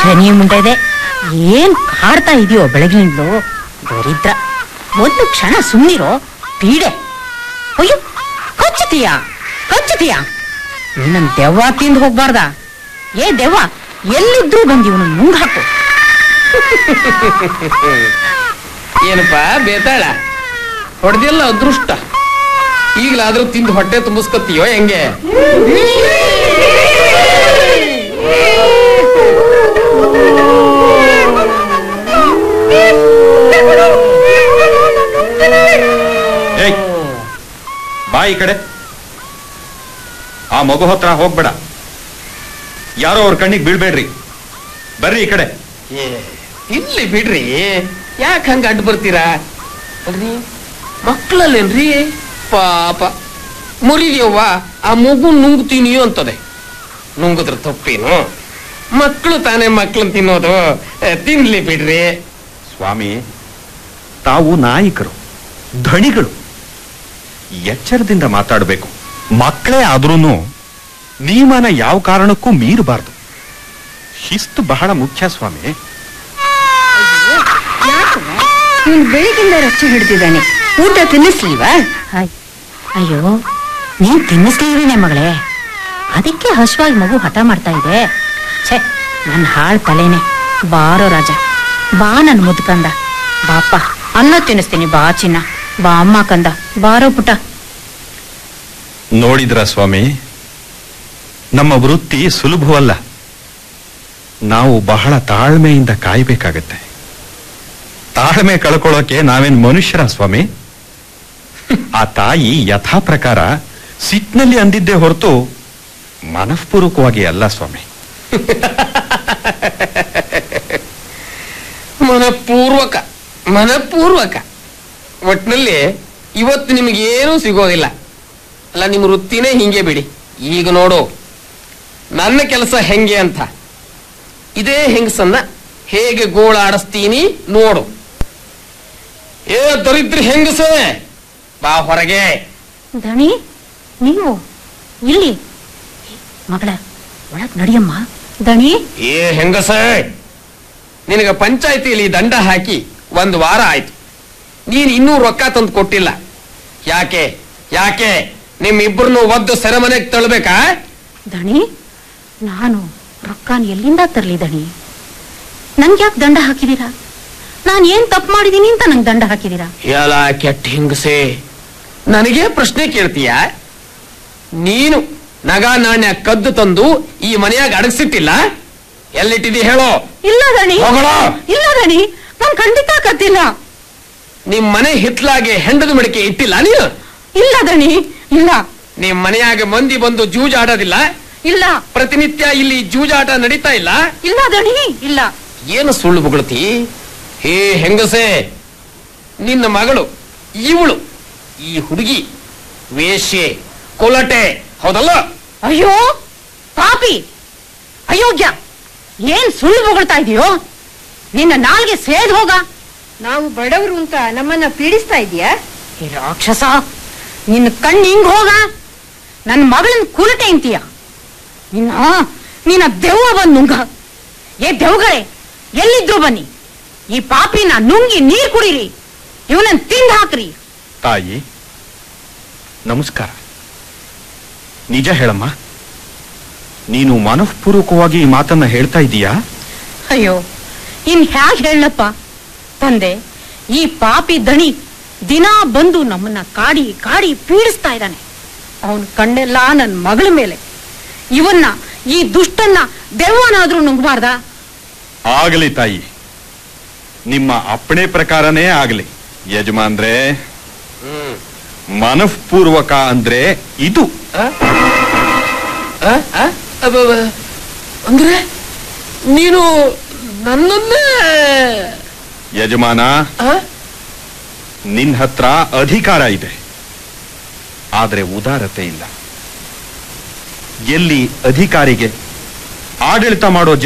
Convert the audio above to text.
ಶನಿ ಮುಂಡೆದೆ ಏನ್ ಕಾಡ್ತಾ ಇದೆಯೋ ಬೆಳಗಿನಿಂದಲೂ ದರಿದ್ರ ಒಂದು ಕ್ಷಣ ಸುಮ್ಮನಿರೋ ಪೀಡೆ ಅಯ್ಯೋ ಕಚ್ಚತೀಯ ಕಚ್ಚತೀಯ ನನ್ ದೆವ್ವ ತಿಂದು ಹೋಗ್ಬಾರ್ದ ಏ ದೆವ್ವ ಎಲ್ಲಿದ್ರೂ ಬಂದು ಇವನು ನುಂಗ್ ಹಾಕು ಏನಪ್ಪ ಬೇತಾಳ ಹೊಡೆದಿಲ್ಲ ಅದೃಷ್ಟ ಈಗಲಾದ್ರೂ ತಿಂದು ಹೊಟ್ಟೆ ತುಂಬಿಸ್ಕೊತೀಯೋ ಹೆಂಗೆ ಏಯ್ ಬಾ ಈ ಕಡೆ ಆ ಮಗು ಹತ್ರ ಹೋಗ್ಬೇಡ ಯಾರೋ ಅವ್ರ ಕಣ್ಣಿಗೆ ಬೀಳ್ಬೇಡ್ರಿ ಬರ್ರಿ ಈ ಕಡೆ ಏ, ಇರ್ಲಿ ಬಿಡ್ರಿ ಯಾಕೆ ಹಂಗ ಅಡ್ಡ ಬರ್ತೀರಾ ಅಲ್ರಿ ಮಕ್ಕಳಲ್ಲೇನ್ರಿ ಪಾಪ ಮುರಿದ್ಯವ್ವ ಆ ಮಗು ನುಂಗ್ತೀನಿ ಅಂತದೆ ನುಂಗಿದ್ರ ತಪ್ಪೇನು ಮಕ್ಕಳು ತಾನೇ ಮಕ್ಕಳನ್ನ ತಿನ್ನೋದು ಏ, ತಿನ್ಲಿ ಬಿಡ್ರಿ ಸ್ವಾಮಿ ತಾವು ನಾಯಕರು ಧಣಿಗಳು ಎಚ್ಚರದಿಂದ ಮಾತಾಡಬೇಕು ಮಕ್ಕಳೇ ಆದ್ರೂನು ನಿಯಮನ ಯಾವ ಕಾರಣಕ್ಕೂ ಮೀರಬಾರ್ದು ಶಿಸ್ತು ಬಹಳ ಮುಖ್ಯ ಸ್ವಾಮಿ ನೀನ್ ಬೆಳಿಗ್ಗಿಂದ ರಚ್ಚೆ ಹಿಡ್ದಿದ್ದಾನೆ ಊಟ ತಿನ್ನಿಸ್ಲಿಲ್ವಾ ಅಯ್ಯೋ ನೀನ್ ತಿನ್ನಿಸ್ಲಿಲ್ವೇನೆ ಮಗಳೇ ಅದಕ್ಕೆ ಹಸುವಾಗಿ ಮಗು ಹಠ ಮಾಡ್ತಾ ಇದೆ ಛೇ ನನ್ನ ಹಾಳ್ ತಲೆನೆ ಬಾರೋ ರಾಜ ಬಾ ನನ್ ಮುದ್ಕಂದ ಬಾಪ್ಪ ಅನ್ನ ತಿನ್ನಿಸ್ತೀನಿ ಬಾ ಚಿನ್ನ ಬಾ ಅಮ್ಮ ಕಂದ ಬಾರೋ ಪುಟ ನೋಡಿದ್ರ ಸ್ವಾಮಿ ನಮ್ಮ ವೃತ್ತಿ ಸುಲಭವಲ್ಲ ನಾವು ಬಹಳ ತಾಳ್ಮೆಯಿಂದ ಕಾಯ್ಬೇಕಾಗತ್ತೆ ತಾಳ್ಮೆ ಕಳ್ಕೊಳ್ಳೋಕೆ ನಾವೇನ್ ಮನುಷ್ಯರ ಸ್ವಾಮಿ ಆ ತಾಯಿ ಯಥಾ ಪ್ರಕಾರ ಸಿಟ್ನಲ್ಲಿ ಅಂದಿದ್ದೇ ಹೊರತು ಮನಃಪೂರ್ವಕವಾಗಿ ಅಲ್ಲ ಸ್ವಾಮಿ ಮನಪೂರ್ವಕ ಮನಪೂರ್ವಕ ಒಟ್ನಲ್ಲಿ ಇವತ್ತು ನಿಮಗೆ ಏನೂ ಸಿಗೋದಿಲ್ಲ ಅಲ್ಲ ನಿಮ್ಮ ವೃತ್ತಿನೇ ಹಿಂಗೆ ಬಿಡಿ ಈಗ ನೋಡು ನನ್ನ ಕೆಲಸ ಹೆಂಗೆ ಅಂತ ಇದೇ ಹೆಂಗಸನ್ನ ಹೇಗೆ ಗೋಳಾಡಿಸ್ತೀನಿ ನೋಡು ಏ ದರಿದ್ರ ಹೆಂಗಸೇ ಬಾ ಹೊರಗೆ ದಣಿ ನೀವು ಇಲ್ಲಿ ಮಗಳ ಒಳಗ್ ನಡಿಯಮ್ಮ ದಣಿ ಏ ಹೆಂಗಸೇ ನಿನಗೆ ಪಂಚಾಯತಿಯಲ್ಲಿ ದಂಡ ಹಾಕಿ ಒಂದು ವಾರ ಆಯ್ತು ನೀನ್ ಇನ್ನೂ ರೊಕ್ಕ ತಂದು ಕೊಟ್ಟಿಲ್ಲ ಯಾಕೆ ಯಾಕೆ ನಿಮ್ಮಿಬ್ಬರನ್ನು ಒದ್ದು ಸೆರೆಮನೆಗೆ ತಳ್ಬೇಕಾ ದಣಿ ನಾನು ರೊಕ್ಕನ ಎಲ್ಲಿಂದ ತರ್ಲಿ ದಣಿ ನಂಗೆ ಯಾಕೆ ದಂಡ ಹಾಕಿದೀರಾ ನಾನು ಏನ್ ತಪ್ಪು ಮಾಡಿದೀನಿ ಅಂತ ನಂಗೆ ದಂಡ ಹಾಕಿದೀರಾ ಎಲ್ಲ ಕೆಟ್ಟ ಹಿಂಗಸೆ ನನಗೆ ಪ್ರಶ್ನೆ ಕೇಳ್ತೀಯ ನೀನು ನಗ ನಾಣ್ಯ ಕದ್ದು ತಂದು ಈ ಮನೆಯಾಗ ಅಡಗಿಸಿಟ್ಟಿಲ್ಲ ಎಲ್ಲಿಟ್ಟಿದಿ ಹೇಳೋ ಇಲ್ಲ ದಣಿ ಹೋಗಣ ಇಲ್ಲ ದಣಿ ನಾನ್ ಖಂಡಿತ ಕದ್ದಿಲ್ಲ ನಿಮ್ ಮನೆ ಹಿತ್ಲಾಗೆ ಹೆಂಡದ ಮಡಿಕೆ ಇಟ್ಟಿಲ್ಲ ನೀನು ಇಲ್ಲ ದಣಿ ಇಲ್ಲ ನಿಮ್ ಮನೆಯಾಗ ಮಂದಿ ಬಂದು ಜೂಜಾಡೋದಿಲ್ಲ ಇಲ್ಲ ಪ್ರತಿನಿತ್ಯ ಇಲ್ಲಿ ಜೂಜಾಟ ನಡೀತಾ ಇಲ್ಲ ಇಲ್ಲ ದಣಿ ಇಲ್ಲ ಏನು ಸುಳ್ಳು ಬುಗುಳ್ತಿ ಹೇ ಹೆಂಗಸೆ ನಿನ್ನ ಮಗಳು ಇವಳು ಈ ಹುಡುಗಿ ವೇಶ್ಯೆ ಕೊಲಟೆ ಹೌದಲ್ಲ ಅಯ್ಯೋ ಪಾಪಿ ಅಯೋಗ್ಯ ಏನ್ ಸುಳ್ಳು ಹೊಗಳ್ತಾ ಇದೆಯೋ ನಿನ್ನ ನಾಲ್ಗೆ ಸೇದ್ ಹೋಗ ನಾವು ಬಡವರು ಅಂತ ನಮ್ಮನ್ನ ಪೀಡಿಸ್ತಾ ಇದೀಯಾ ಈ ರಾಕ್ಷಸ ನಿನ್ನ ಕಣ್ಣು ಹಿಂಗ್ ಹೋಗ ನನ್ನ ಮಗಳನ್ನ ಕುಲಟೆ ಅಂತೀಯ ನಿನ್ನ ನಿನ್ನ ದೆವ್ವ ಬಂದ್ ನುಂಗ ಏ ದೆವ್ಗಳೇ ಎಲ್ಲಿದ್ರು ಬನ್ನಿ ಈ ಪಾಪಿನ ನುಂಗಿ ನೀರ್ ಕುಡೀರಿ ಇವನನ್ನ ತಿಂದ್ ಹಾಕ್ರಿ ತಾಯಿ ನಮಸ್ಕಾರ ನಿಜ ಹೇಳಮ್ಮ ನೀನು ಮನಃಪೂರ್ವಕವಾಗಿ ಈ ಮಾತನ್ನ ಹೇಳ್ತಾ ಇದೀಯಾ ಅಯ್ಯೋ ಇನ್ ಹ್ಯಾಗ್ ಹೇಳಪ್ಪ ತಂದೆ ಈ ಪಾಪಿ ದಣಿ ದಿನಾ ಬಂದು ನಮ್ಮನ್ನ ಕಾಡಿ ಕಾಡಿ ಪೀಡಿಸ್ತಾ ಇದ್ದಾನೆ ಅವನ್ ಕಣ್ಣೆಲ್ಲ ನನ್ನ ಮಗಳ ಮೇಲೆ ಇವನ್ನ ಈ ದುಷ್ಟನ್ನ ದೆವ್ವನಾದ್ರೂ ನುಂಗಬಾರ್ದ ಆಗಲಿ ತಾಯಿ ನಿಮ್ಮ ಅಪ್ಪಣೆ ಪ್ರಕಾರನೇ ಆಗಲಿ ಯಜಮಾನ್ರೆ ಮನಃಪೂರ್ವಕ ಅಂದ್ರೆ ಇದು ಆ? ಆ? ಆ? ಅಬ್ಬಬ್ಬ. ಅಂದ್ರೆ ನೀನು ನನ್ನನ್ನೇ ಯಜಮಾನ ಆ? ನಿನ್ ಹತ್ರ ಅಧಿಕಾರ ಇದೆ ಆದ್ರೆ ಉದಾರತೆ ಇಲ್ಲ ಎಲ್ಲಿ ಅಧಿಕಾರಿಗೆ ಆಡಳಿತ ಮಾಡೋ